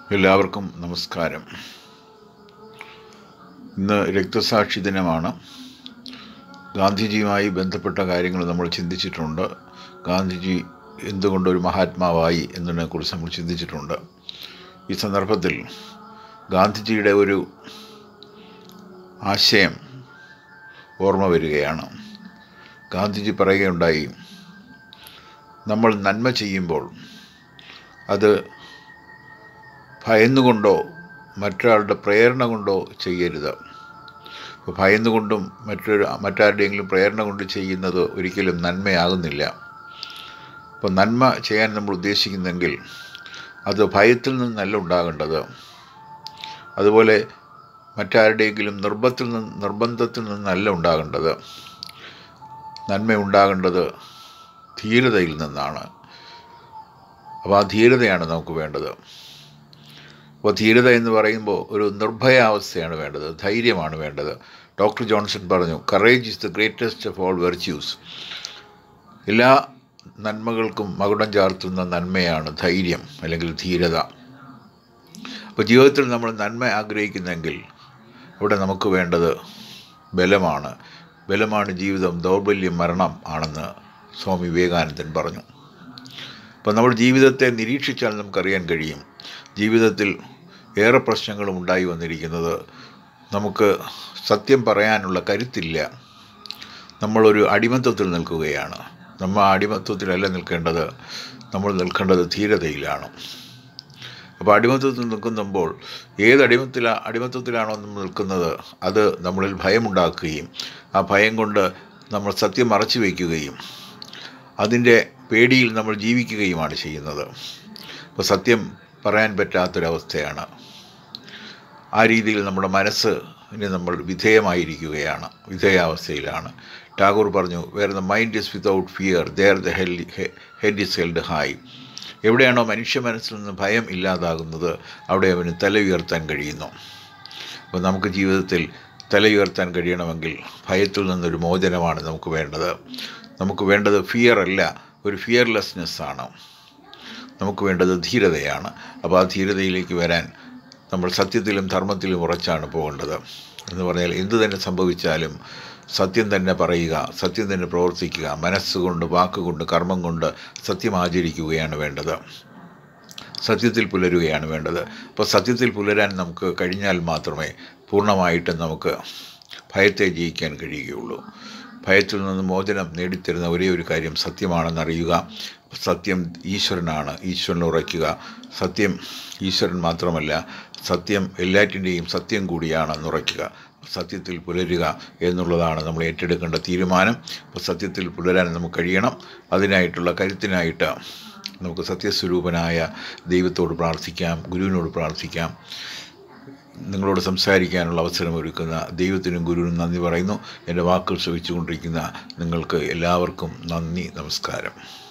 എല്ലാവർക്കും നമസ്കാരം ഇന്ന് രക്തസാക്ഷി ദിനമാണ് ഗാന്ധിജിയുമായി ബന്ധപ്പെട്ട കാര്യങ്ങൾ നമ്മൾ ചിന്തിച്ചിട്ടുണ്ട് ഗാന്ധിജി എന്തുകൊണ്ടൊരു മഹാത്മാവായി എന്നതിനെക്കുറിച്ച് നമ്മൾ ചിന്തിച്ചിട്ടുണ്ട് ഈ സന്ദർഭത്തിൽ ഗാന്ധിജിയുടെ ഒരു ആശയം ഓർമ്മ വരികയാണ് ഗാന്ധിജി പറയുകയുണ്ടായി നമ്മൾ നന്മ ചെയ്യുമ്പോൾ അത് ഭയന്നുകൊണ്ടോ മറ്റൊരാളുടെ പ്രേരണ കൊണ്ടോ ചെയ്യരുത് ഇപ്പോൾ ഭയന്നുകൊണ്ടും മറ്റൊരു മറ്റാരുടെയെങ്കിലും പ്രേരണ കൊണ്ട് ചെയ്യുന്നത് ഒരിക്കലും നന്മയാകുന്നില്ല അപ്പോൾ നന്മ ചെയ്യാൻ നമ്മൾ ഉദ്ദേശിക്കുന്നെങ്കിൽ അത് ഭയത്തിൽ നിന്നല്ല ഉണ്ടാകേണ്ടത് അതുപോലെ മറ്റാരുടെയെങ്കിലും നിർബന്ധത്തിൽ നിന്ന് നിർബന്ധത്തിൽ നിന്നല്ല ഉണ്ടാകേണ്ടത് നന്മ ഉണ്ടാകേണ്ടത് ധീരതയിൽ നിന്നാണ് അപ്പോൾ ആ ധീരതയാണ് നമുക്ക് വേണ്ടത് അപ്പോൾ ധീരത എന്ന് പറയുമ്പോൾ ഒരു നിർഭയാവസ്ഥയാണ് വേണ്ടത് ധൈര്യമാണ് വേണ്ടത് ഡോക്ടർ ജോൺസൺ പറഞ്ഞു courage is the greatest of all virtues എല്ലാ നന്മകൾക്കും മകുടം ചാർത്തുന്ന നന്മയാണ് ധൈര്യം അല്ലെങ്കിൽ ധീരത അപ്പോൾ ജീവിതത്തിൽ നമ്മൾ നന്മ ആഗ്രഹിക്കുന്നെങ്കിൽ അവിടെ നമുക്ക് വേണ്ടത് ബലമാണ് ബലമാണ് ജീവിതം ദൗർബല്യം മരണം ആണെന്ന് സ്വാമി വിവേകാനന്ദൻ പറഞ്ഞു അപ്പോൾ നമ്മൾ ജീവിതത്തെ നിരീക്ഷിച്ചാൽ നമുക്കറിയാൻ കഴിയും ജീവിതത്തിൽ ഏറെ പ്രശ്നങ്ങളും ഉണ്ടായി വന്നിരിക്കുന്നത് നമുക്ക് സത്യം പറയാനുള്ള കരുത്തില്ല നമ്മളൊരു അടിമത്വത്തിൽ നിൽക്കുകയാണ് നമ്മൾ ആ അടിമത്വത്തിലല്ല നിൽക്കേണ്ടത് നമ്മൾ നിൽക്കേണ്ടത് ധീരതയിലാണ് അപ്പോൾ അടിമത്വത്തിൽ നിൽക്കുമ്പോൾ ഏത് അടിമത്തില അടിമത്വത്തിലാണോ നമ്മൾ നിൽക്കുന്നത് അത് നമ്മളിൽ ഭയമുണ്ടാക്കുകയും ആ ഭയം കൊണ്ട് നമ്മൾ സത്യം മറച്ചു വയ്ക്കുകയും അതിൻ്റെ പേടിയിൽ നമ്മൾ ജീവിക്കുകയുമാണ് ചെയ്യുന്നത് അപ്പോൾ സത്യം പറയാൻ പറ്റാത്തൊരവസ്ഥയാണ് ആ രീതിയിൽ നമ്മുടെ മനസ്സിന് നമ്മൾ വിധേയമായിരിക്കുകയാണ് വിധേയാവസ്ഥയിലാണ് ടാഗോർ പറഞ്ഞു where the mind is without fear there the hell head is held high എവിടെയാണോ മനുഷ്യ മനസ്സിൽ നിന്ന് ഭയം ഇല്ലാതാകുന്നത് അവിടെ അവന് തല ഉയർത്താൻ കഴിയുന്നു അപ്പോൾ നമുക്ക് ജീവിതത്തിൽ തല ഉയർത്താൻ കഴിയണമെങ്കിൽ ഭയത്തിൽ നിന്നൊരു മോചനമാണ് നമുക്ക് വേണ്ടത് നമുക്ക് വേണ്ടത് ഫിയർ അല്ല ഒരു ഫിയർലെസ്നെസ് ആണ് നമുക്ക് വേണ്ടത് ധീരതയാണ് അപ്പോൾ ആ ധീരതയിലേക്ക് വരാൻ നമ്മൾ സത്യത്തിലും ധർമ്മത്തിലും ഉറച്ചാണ് പോകേണ്ടത് എന്ന് പറഞ്ഞാൽ എന്തു തന്നെ സംഭവിച്ചാലും സത്യം തന്നെ പറയുക സത്യം തന്നെ പ്രവർത്തിക്കുക മനസ്സുകൊണ്ട് വാക്കുകൊണ്ട് കർമ്മം കൊണ്ട് സത്യം ആചരിക്കുകയാണ് വേണ്ടത് സത്യത്തിൽ പുലരുകയാണ് വേണ്ടത് അപ്പോൾ സത്യത്തിൽ പുലരാൻ നമുക്ക് കഴിഞ്ഞാൽ മാത്രമേ പൂർണ്ണമായിട്ടും നമുക്ക് ഭയത്തെ ജയിക്കാൻ കഴിയുകയുള്ളൂ ഭയത്തിൽ നിന്ന് മോചനം നേടിത്തരുന്ന ഒരേ ഒരു കാര്യം സത്യമാണെന്നറിയുക സത്യം ഈശ്വരനാണ് ഈശ്വരൻ ഉറയ്ക്കുക സത്യം ഈശ്വരൻ മാത്രമല്ല സത്യം എല്ലാറ്റിൻ്റെയും സത്യം കൂടിയാണെന്ന് ഉറയ്ക്കുക സത്യത്തിൽ പുലരുക എന്നുള്ളതാണ് നമ്മൾ ഏറ്റെടുക്കേണ്ട തീരുമാനം അപ്പോൾ സത്യത്തിൽ പുലരാൻ നമുക്ക് കഴിയണം അതിനായിട്ടുള്ള കരുത്തിനായിട്ട് നമുക്ക് സത്യസ്വരൂപനായ ദൈവത്തോട് പ്രാർത്ഥിക്കാം ഗുരുവിനോട് പ്രാർത്ഥിക്കാം നിങ്ങളോട് സംസാരിക്കാനുള്ള അവസരം ഒരുക്കുന്ന ദൈവത്തിനും ഗുരുവിനും നന്ദി പറയുന്നു എൻ്റെ വാക്കുകൾ ശ്രവിച്ചുകൊണ്ടിരിക്കുന്ന നിങ്ങൾക്ക് എല്ലാവർക്കും നന്ദി നമസ്കാരം